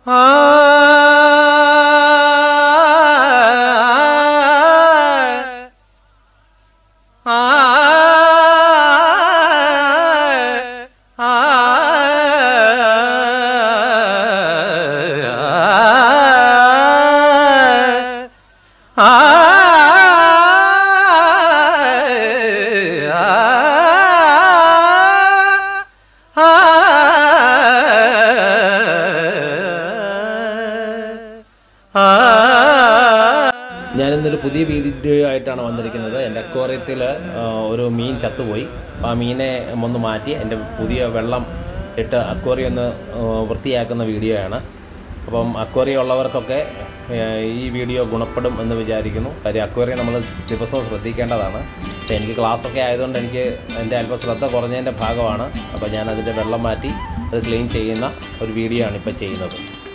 ഞാനിന്നൊരു പുതിയ വീഡിയോ ആയിട്ടാണ് വന്നിരിക്കുന്നത് എൻ്റെ അക്വാറിയത്തിൽ ഒരു മീൻ ചത്തുപോയി അപ്പോൾ ആ മീനെ ഒന്ന് മാറ്റി എൻ്റെ പുതിയ വെള്ളം ഇട്ട് അക്വാറിയം ഒന്ന് ആ, വൃത്തിയാക്കുന്ന വീഡിയോ ആണ് അപ്പം അക്വാറിയം ഉള്ളവർക്കൊക്കെ ആ, ഈ വീഡിയോ ഗുണപ്പെടും എന്ന് വിചാരിക്കുന്നു കാര്യം അക്വാറിയം നമ്മൾ ദിവസവും ശ്രദ്ധിക്കേണ്ടതാണ് പക്ഷേ എനിക്ക് ക്ലാസ്സൊക്കെ ആയതുകൊണ്ട് എനിക്ക് എൻ്റെ അല്പം ശ്രദ്ധ കുറഞ്ഞതിൻ്റെ ഭാഗമാണ് അപ്പോൾ ഞാൻ അതിൻ്റെ വെള്ളം മാറ്റി അത് ക്ലീൻ ചെയ്യുന്ന ഒരു വീഡിയോ ആണ് ഇപ്പോൾ ചെയ്യുന്നത്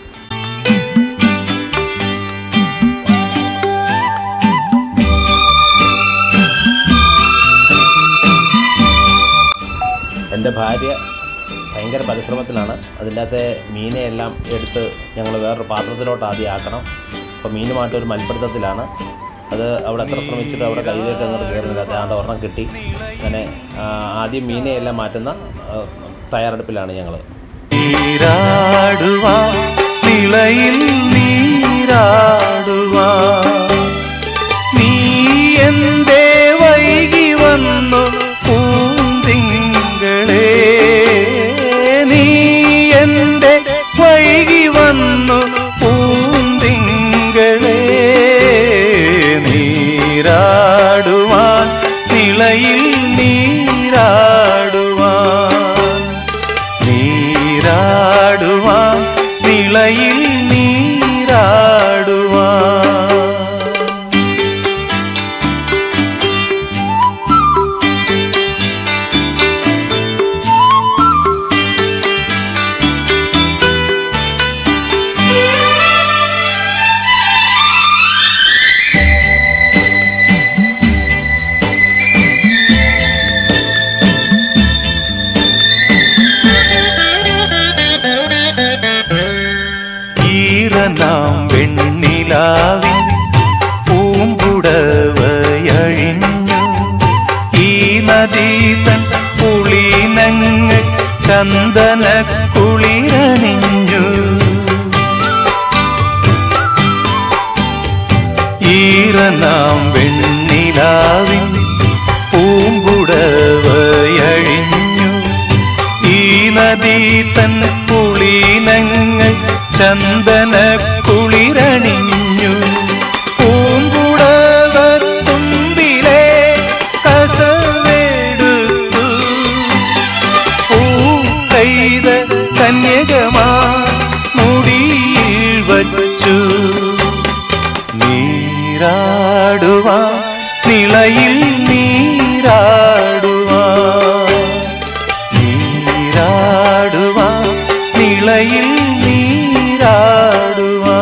എൻ്റെ ഭാര്യ ഭയങ്കര പരിശ്രമത്തിലാണ് അതിൻ്റെ അകത്തെ മീനെയെല്ലാം എടുത്ത് ഞങ്ങൾ വേറൊരു പാത്രത്തിലോട്ട് ആദ്യം ആക്കണം അപ്പോൾ മീനുമായിട്ട് ഒരു മൽപ്പിടുത്തത്തിലാണ് അത് അവിടെ എത്ര ശ്രമിച്ചിട്ട് അവിടെ കയ്യിലേക്ക് അങ്ങോട്ട് കയറുന്നില്ല അതാണ്ട് ഒരെണ്ണം കിട്ടി അങ്ങനെ ആ, ആദ്യം മീനെയെല്ലാം മാറ്റുന്ന ആ, തയ്യാറെടുപ്പിലാണ് ഞങ്ങൾ നീരാടുവാ നിളയിൽ നീരാടുവാ നീ എന്തേ വൈകി വന്നു പൂന്തിങ്കളേ നീ എന്തേ വൈകി വന്നു പൂന്തിങ്കളേ നീരാടുവാൻ നിളയിൽ നീരാടുവാൻ നീരാടുവാൻ നിളയിൽ നീരാടുവാൻ ഈറനാം വെണ്ണിലാവിൻ പൂമ്പുടവയഴിഞ്ഞു ഈ നദീ തൻ പുളിനങ്ങൾ ചന്ദന കുളിരണിഞ്ഞു ഈറനാം വെണ്ണിലാവിൻ പൂമ്പുടവയഴിഞ്ഞു ഈ നദീ തൻ പുളിനങ്ങൾ ചന്ദന കുളിരണിഞ്ഞു പൂമ്പുടവ തുമ്പിലെ കസവെടുത്തു പൂ കൈത കന്യകമാ മുടിയിൽ വച്ചു നീരാടുവാ നിളയിൽ നീരാടുവാ നീരാടുവാ നിളയിൽ നീരാടുവാ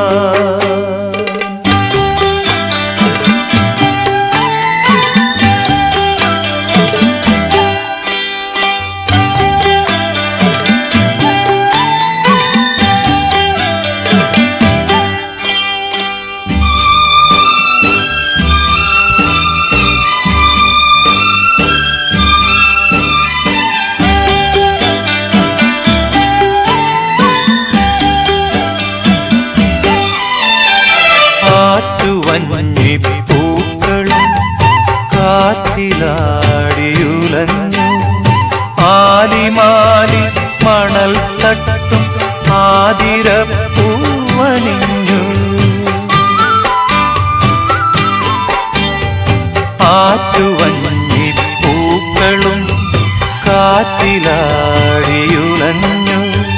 ആറ്റുവഞ്ഞിപ്പൂക്കളും കാറ്റിലാടിയുലഞ്ഞു ആലിമാലി മണൽ തട്ടും ആതിരപ്പൂവണിഞ്ഞു ആറ്റുവഞ്ഞിപ്പൂക്കളും കാറ്റിലാടിയുലഞ്ഞു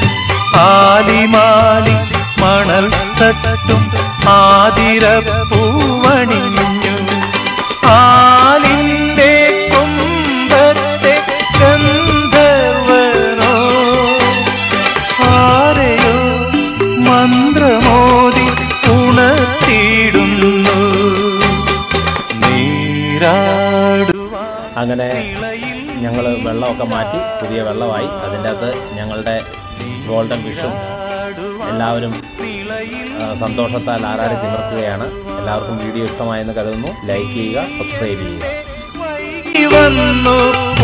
ആലിമാലി മണൽ തട്ടും ആതിരപ്പൂവണിഞ്ഞു ആലിന്റെ കുമ്പത്തെ ഗന്ധർവനോ ആരെയോ മന്ത്രമോതി ഉണർത്തിയിടുന്നു നീരാടുവാ അങ്ങനെ ഞങ്ങൾ വെള്ളമൊക്കെ മാറ്റി പുതിയ വെള്ളമായി അതിൻ്റെ അകത്ത് ഞങ്ങളുടെ ഗോൾഡൻ ഫിഷും എല്ലാവരും ആ, സന്തോഷത്താൽ ആറാടി തിമിർക്കുകയാണ് എല്ലാവർക്കും വീഡിയോ ഇഷ്ടമായെന്ന് കരുതുന്നു ലൈക്ക് ചെയ്യുക സബ്സ്ക്രൈബ് ചെയ്യുക വന്നു